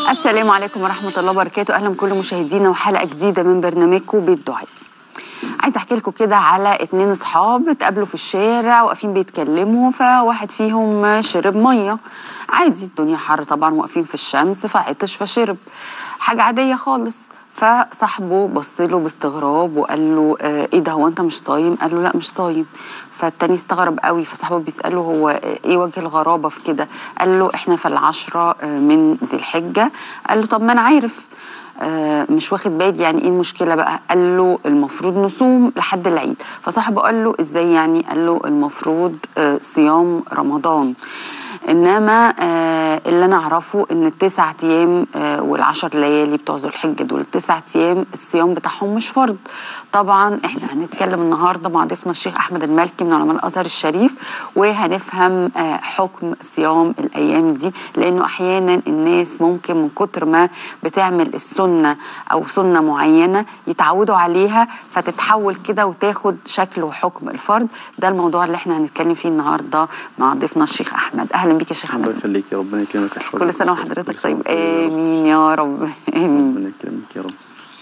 السلام عليكم ورحمة الله وبركاته أهلا بكل مشاهدينا وحلقة جديدة من برنامجكم بيت دعاء عايزة أحكي لكم كده على اتنين أصحاب اتقابلوا في الشارع واقفين بيتكلموا فواحد فيهم شرب مية عادي الدنيا حر طبعا واقفين في الشمس فعطش فشرب حاجة عادية خالص فصاحبه بص له باستغراب وقال له آه ايه ده هو انت مش صايم قال له لا مش صايم فالتاني استغرب قوي فصاحبه بيساله هو ايه وجه الغرابه في كده قال له احنا في العشرة آه، من ذي الحجه قال له طب ما انا عارف آه، مش واخد بالي يعني ايه المشكله بقى قال له المفروض نصوم لحد العيد فصاحبه قال له ازاي يعني قال له المفروض آه، صيام رمضان انما آه اللي انا اعرفه ان التسع ايام آه والعشر ليالي بتوع ذو الحجه دول التسع ايام الصيام بتاعهم مش فرض طبعا احنا هنتكلم النهارده مع ضيفنا الشيخ احمد المالكي من علماء الازهر الشريف وهنفهم آه حكم صيام الايام دي لانه احيانا الناس ممكن من كتر ما بتعمل السنه او سنه معينه يتعودوا عليها فتتحول كده وتاخد شكل وحكم الفرض ده الموضوع اللي احنا هنتكلم فيه النهارده مع ضيفنا الشيخ احمد اهلا بيك يا شيخ الله احمد يخليك يا ربنا يكرمك ويحفظك كل سنه ويسترك. وحضرتك كل سنة طيب وأنت طيب يا رب. امين يا رب امين ربنا يكرمك يا رب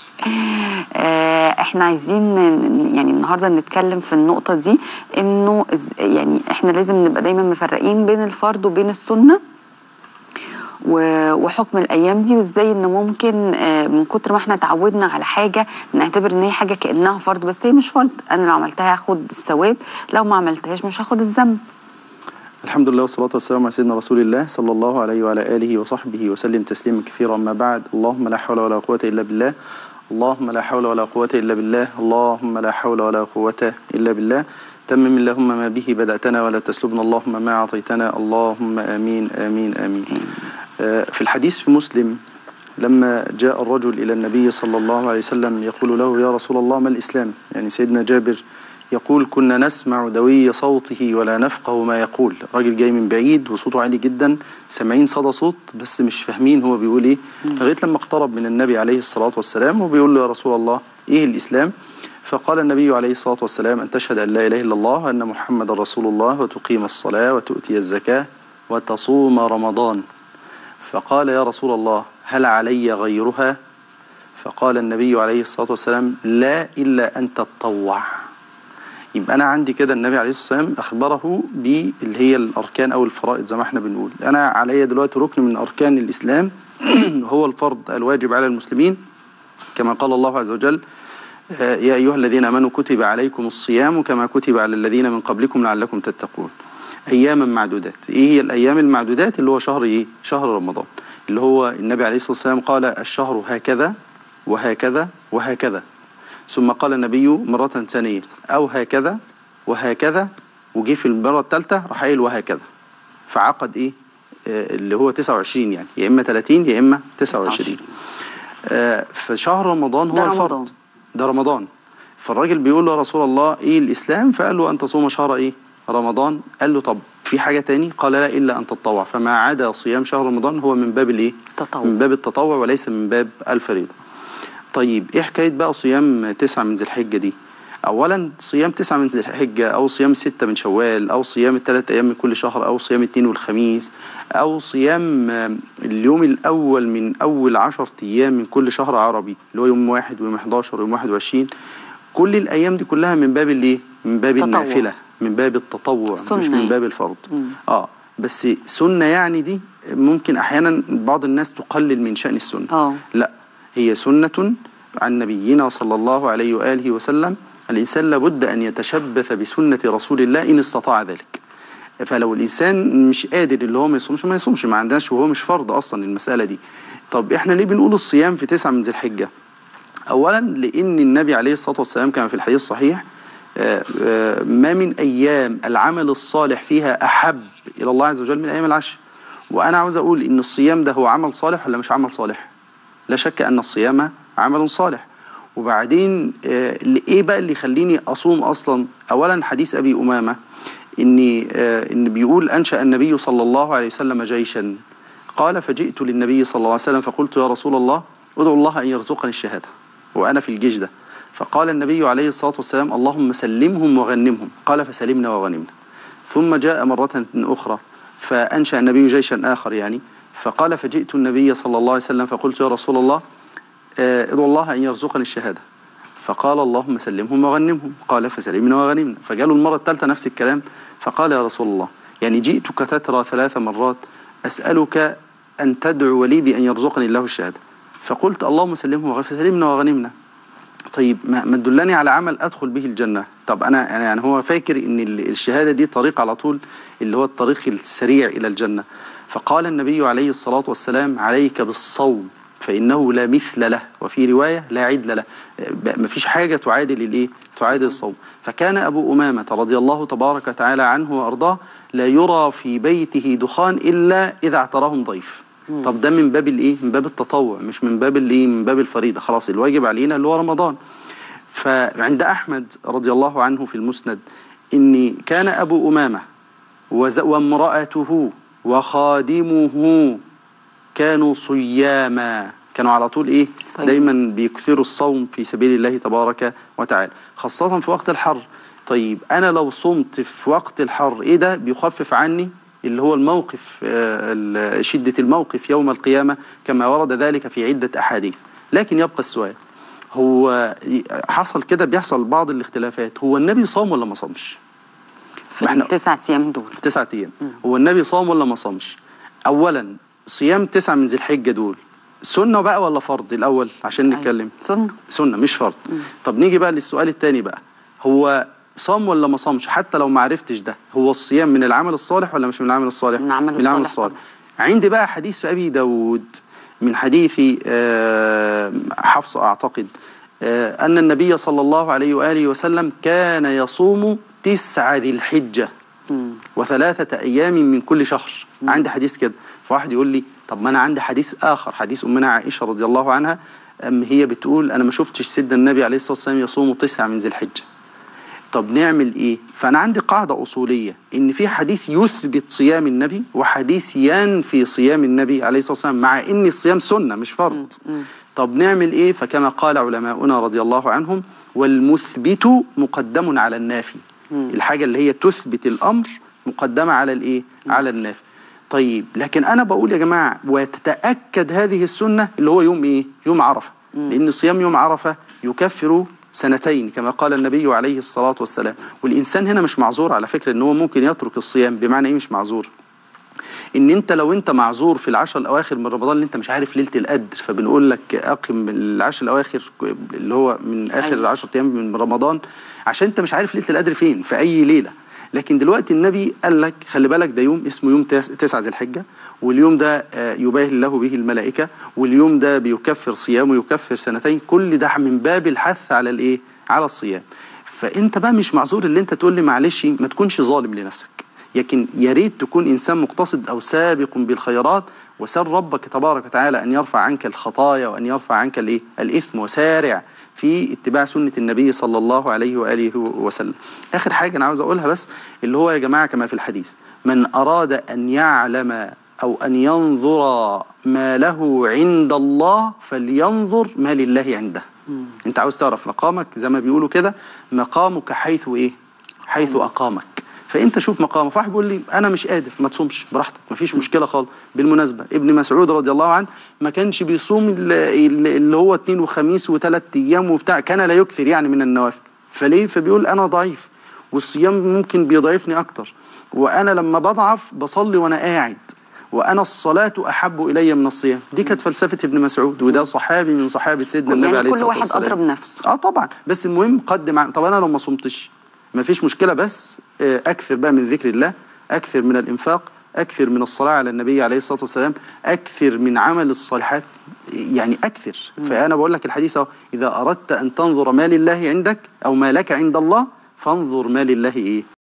آه، احنا عايزين ن- يعني النهارده نتكلم في النقطه دي انه إز- يعني احنا لازم نبقى دايما مفرقين بين الفرض وبين السنه و- وحكم الايام دي وازاي ان ممكن آه، من كتر ما احنا اتعودنا على حاجه نعتبر ان هي حاجه كانها فرض بس هي مش فرض انا لو عملتها هاخد الثواب لو ما عملتهاش مش هاخد الذنب الحمد لله والصلاة والسلام على سيدنا رسول الله صلى الله عليه وعلى آله وصحبه وسلم تسليما كثيرا أما بعد اللهم لا حول ولا قوة إلا بالله اللهم لا حول ولا قوة إلا بالله اللهم لا حول ولا قوة إلا بالله تمم اللهم ما به بدأتنا ولا تسلبنا اللهم ما أعطيتنا اللهم آمين آمين آمين آه، في الحديث في مسلم لما جاء الرجل إلى النبي صلى الله عليه وسلم يقول له يا رسول الله ما الإسلام يعني سيدنا جابر يقول كنا نسمع دوي صوته ولا نفقه ما يقول راجل جاي من بعيد وصوته عالي جدا سامعين صدى صوت بس مش فاهمين هو بيقول ايه لغايه لما اقترب من النبي عليه الصلاه والسلام وبيقول له يا رسول الله ايه الاسلام فقال النبي عليه الصلاه والسلام ان تشهد ان لا اله الا الله وان محمد رسول الله وتقيم الصلاه وتؤتي الزكاه وتصوم رمضان فقال يا رسول الله هل علي غيرها فقال النبي عليه الصلاه والسلام لا الا ان تتطوع يبقى انا عندي كده النبي عليه الصلاه والسلام اخبره باللي هي الاركان او الفرائض زي ما احنا بنقول انا عليا دلوقتي ركن من اركان الاسلام هو الفرض الواجب على المسلمين كما قال الله عز وجل آه، يا ايها الذين امنوا كتب عليكم الصيام كما كتب على الذين من قبلكم لعلكم تتقون اياما معدودات ايه هي الايام المعدودات اللي هو شهر ايه شهر رمضان اللي هو النبي عليه الصلاه والسلام قال الشهر هكذا وهكذا وهكذا ثم قال النبي مرة ثانية أو هكذا وهكذا وجي في المرة الثالثة راح قايل وهكذا فعقد إيه آه، اللي هو 29 يعني يا إما 30 يا إما 29 آه، فشهر رمضان هو ده الفرض رمضان. ده رمضان فالراجل بيقول له يا رسول الله إيه الإسلام فقال له أن تصوم شهر إيه رمضان قال له طب في حاجة تاني قال لا إلا أن تتطوع فما عدا صيام شهر رمضان هو من باب الإيه تطوع. من باب التطوع وليس من باب الفريضة طيب ايه حكايه بقى صيام تسعة من ذي الحجه دي اولا صيام تسعة من ذي الحجه او صيام ستة من شوال او صيام الثلاث ايام من كل شهر او صيام الاثنين والخميس او صيام آم، اليوم الاول من اول عشر ايام من كل شهر عربي اللي هو يوم واحد ويوم 11 ويوم 21 كل الايام دي كلها من باب الايه من باب تطوع. النافله من باب التطوع سنة مش من يعني. باب الفرض مم. اه بس سنه يعني دي ممكن احيانا بعض الناس تقلل من شان السنه اه لا هي سنة عن نبينا صلى الله عليه وآله وسلم الإنسان لابد أن يتشبث بسنة رسول الله إن استطاع ذلك فلو الإنسان مش قادر اللي هو ما يصومش ما يصومش ما عندناش وهو مش فرض أصلا المسألة دي طب إحنا ليه بنقول الصيام في تسعة من ذي الحجة أولا لأن النبي عليه الصلاة والسلام كما في الحديث الصحيح آه، آه، ما من أيام العمل الصالح فيها أحب إلى الله عز وجل من أيام العشر وأنا عاوز أقول إن الصيام ده هو عمل صالح ولا مش عمل صالح لا شك أن الصيام عمل صالح وبعدين آه، ايه بقى اللي يخليني اصوم اصلا اولا حديث ابي امامه اني آه، ان بيقول انشا النبي صلى الله عليه وسلم جيشا قال فجئت للنبي صلى الله عليه وسلم فقلت يا رسول الله ادعو الله ان يرزقني الشهاده وانا في الجيش ده فقال النبي عليه الصلاه والسلام اللهم سلمهم وغنمهم قال فسلمنا وغنمنا ثم جاء مره اخرى فانشا النبي جيشا اخر يعني فقال فجئت النبي صلى الله عليه وسلم فقلت يا رسول الله آه، ادعو الله أن يرزقني الشهادة فقال اللهم سلمهم وغنمهم قال فسلمنا وغنمنا فقالوا المرة الثالثة نفس الكلام فقال يا رسول الله يعني جئتك تترى ثلاث مرات أسألك أن تدعو لي بأن يرزقني الله الشهادة فقلت اللهم سلمهم وغ- فسلمنا وغنمنا طيب ما ما تدلني على عمل ادخل به الجنه طب انا أنا يعني هو فاكر ان ال- الشهاده دي طريق على طول اللي هو الطريق السريع الى الجنه فقال النبي عليه الصلاه والسلام عليك بالصوم فانه لا مثل له وفي روايه لا عدل له ب- مفيش حاجه تعادل الايه تعادل الصوم فكان ابو امامه رضي الله تبارك وتعالى عنه وارضاه لا يرى في بيته دخان الا اذا اعتراهم ضيف طب ده من باب الايه من باب التطوع مش من باب الايه من باب الفريضه خلاص الواجب علينا اللي هو رمضان فعند احمد رضي الله عنه في المسند ان كان ابو امامه وز- وامراته وخادمه كانوا صياما كانوا على طول ايه صيام. دايما بيكثروا الصوم في سبيل الله تبارك وتعالى خاصة في وقت الحر طيب انا لو صمت في وقت الحر ايه ده بيخفف عني اللي هو الموقف آه، ال- شدة الموقف يوم القيامة كما ورد ذلك في عدة أحاديث لكن يبقى السؤال هو ي- حصل كده بيحصل بعض الاختلافات هو النبي صام ولا ما صامش في إحنا- التسع ايام دول تسعة أيام هو النبي صام ولا ما صامش أولا صيام تسعة من ذي الحجة دول سنة بقى ولا فرض الأول عشان نتكلم سنه سنة مش فرض طب نيجي بقى للسؤال التاني بقى هو صام ولا ما صامش حتى لو ما عرفتش ده هو الصيام من العمل الصالح ولا مش من العمل الصالح من العمل من العمل الصالح الصالح عندي بقى حديث في أبي داود من حديث آه، حفصة أعتقد آه، أن النبي صلى الله عليه وآله وسلم كان يصوم تسعة ذي الحجة مم. وثلاثة أيام من كل شهر عندي حديث كده فواحد يقول لي طب ما أنا عندي حديث آخر حديث أمنا عائشة رضي الله عنها أم هي بتقول أنا ما شفتش سيدنا النبي عليه الصلاة والسلام يصوم تسعة من ذي الحجة طب نعمل ايه فانا عندي قاعده اصوليه ان في حديث يثبت صيام النبي وحديث ينفي صيام النبي عليه الصلاه والسلام مع ان الصيام سنه مش فرض طب نعمل ايه فكما قال علماؤنا رضي الله عنهم والمثبت مقدم على النافي الحاجه اللي هي تثبت الامر مقدمه على الايه على النافي طيب لكن انا بقول يا جماعه وتتاكد هذه السنه اللي هو يوم ايه يوم عرفه لان صيام يوم عرفه يكفر سنتين كما قال النبي عليه الصلاة والسلام والإنسان هنا مش معذور على فكرة أنه ممكن يترك الصيام بمعنى إيه مش معذور ان انت لو انت معذور في العشر الاواخر من رمضان اللي انت مش عارف ليله القدر فبنقول لك اقم العشر الاواخر اللي هو من اخر أيوة. العشر ايام من رمضان عشان انت مش عارف ليله القدر فين في اي ليله لكن دلوقتي النبي قال لك خلي بالك ده يوم اسمه يوم تاس- تسعة ذي الحجه واليوم ده آه، يباهي الله به الملائكه واليوم ده بيكفر صيامه يكفر سنتين كل ده من باب الحث على الايه على الصيام فانت بقى مش معذور اللي انت تقول لي معلش ما تكونش ظالم لنفسك لكن يا ريت تكون انسان مقتصد او سابق بالخيرات وسال ربك تبارك وتعالى ان يرفع عنك الخطايا وان يرفع عنك الايه الاثم وسارع في اتباع سنه النبي صلى الله عليه واله وسلم. اخر حاجه انا عاوز اقولها بس اللي هو يا جماعه كما في الحديث من اراد ان يعلم او ان ينظر ما له عند الله فلينظر ما لله عنده. انت عاوز تعرف مقامك زي ما بيقولوا كده مقامك حيث ايه؟ حيث اقامك. فانت شوف مقامك فواحد بيقول لي انا مش قادر ما تصومش براحتك ما فيش مشكله خالص بالمناسبه ابن مسعود رضي الله عنه ما كانش بيصوم ال- ال- اللي هو اثنين وخميس وثلاث ايام وبتاع كان لا يكثر يعني من النوافل فليه فبيقول انا ضعيف والصيام ممكن بيضعفني اكتر وانا لما بضعف بصلي وانا قاعد وانا الصلاه احب الي من الصيام دي كانت فلسفه ابن مسعود وده صحابي من صحابه سيدنا النبي يعني عليه كل الصلاه واحد والسلام أضرب نفسه. اه طبعا بس المهم قدم ع- طب انا لو ما صمتش ما فيش مشكله بس آه، اكثر بقى من ذكر الله اكثر من الانفاق اكثر من الصلاه على النبي عليه الصلاه والسلام اكثر من عمل الصالحات يعني اكثر فانا بقول لك الحديث اهو اذا اردت ان تنظر ما لله عندك او ما لك عند الله فانظر ما لله ايه